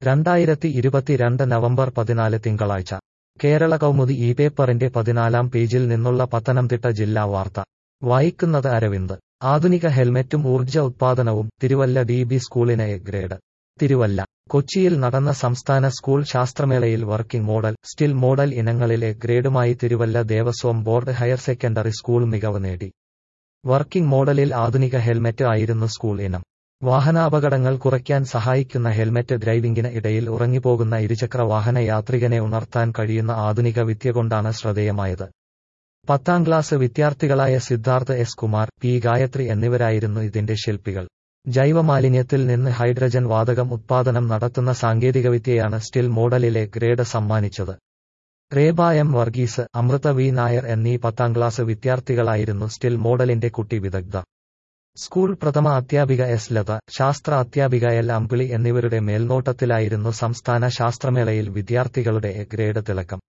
രണ്ടായിരത്തി ഇരുപത്തിരണ്ട് നവംബർ പതിനാല് തിങ്കളാഴ്ച കേരള കൗമുദി ഈ പേപ്പറിന്റെ പതിനാലാം പേജിൽ നിന്നുള്ള പത്തനംതിട്ട ജില്ലാ വാർത്ത വായിക്കുന്നത് അരവിന്ദ് ആധുനിക ഹെൽമെറ്റും ഊർജ്ജ ഉത്പാദനവും തിരുവല്ല ഡി ബി സ്കൂളിന് എ ഗ്രേഡ് തിരുവല്ല കൊച്ചിയിൽ നടന്ന സംസ്ഥാന സ്കൂൾ ശാസ്ത്രമേളയിൽ വർക്കിംഗ് മോഡൽ സ്റ്റിൽ മോഡൽ ഇനങ്ങളിലെ ഗ്രേഡുമായി Thiruvalla Devaswom board higher secondary school മികവ് നേടി വർക്കിംഗ് മോഡലിൽ ആധുനിക ഹെൽമെറ്റ് ആയിരുന്നു സ്കൂൾ ഇനം വാഹനാപകടങ്ങൾ കുറയ്ക്കാൻ സഹായിക്കുന്ന ഹെൽമെറ്റ് ഡ്രൈവിംഗിന് ഇടയിൽ ഉറങ്ങിപ്പോകുന്ന ഇരുചക്ര വാഹന യാത്രികനെ ഉണർത്താൻ കഴിയുന്ന ആധുനിക വിദ്യ കൊണ്ടാണ് ശ്രദ്ധേയമായത് പത്താം ക്ലാസ് വിദ്യാർത്ഥികളായ സിദ്ധാർത്ഥ് എസ് കുമാർ പി ഗായത്രി എന്നിവരായിരുന്നു ഇതിന്റെ ശില്പികൾ ജൈവമാലിന്യത്തിൽ നിന്ന് ഹൈഡ്രജൻ വാതകം ഉത്പാദനം നടത്തുന്ന സാങ്കേതികവിദ്യയാണ് സ്റ്റിൽ മോഡലിലെ ഗ്രേഡ് സമ്മാനിച്ചത് റേബ എം വർഗീസ് അമൃത വി നായർ എന്നീ പത്താം ക്ലാസ് വിദ്യാർത്ഥികളായിരുന്നു സ്റ്റിൽ മോഡലിന്റെ കുട്ടി വിദഗ്ധ സ്കൂൾ പ്രഥമ അധ്യാപിക എസ് ലത ശാസ്ത്ര അധ്യാപിക എൽ അമ്പിളി എന്നിവരുടെ മേൽനോട്ടത്തിലായിരുന്നു സംസ്ഥാന ശാസ്ത്രമേളയിൽ വിദ്യാർത്ഥികളുടെ എ ഗ്രേഡ് തിളക്കം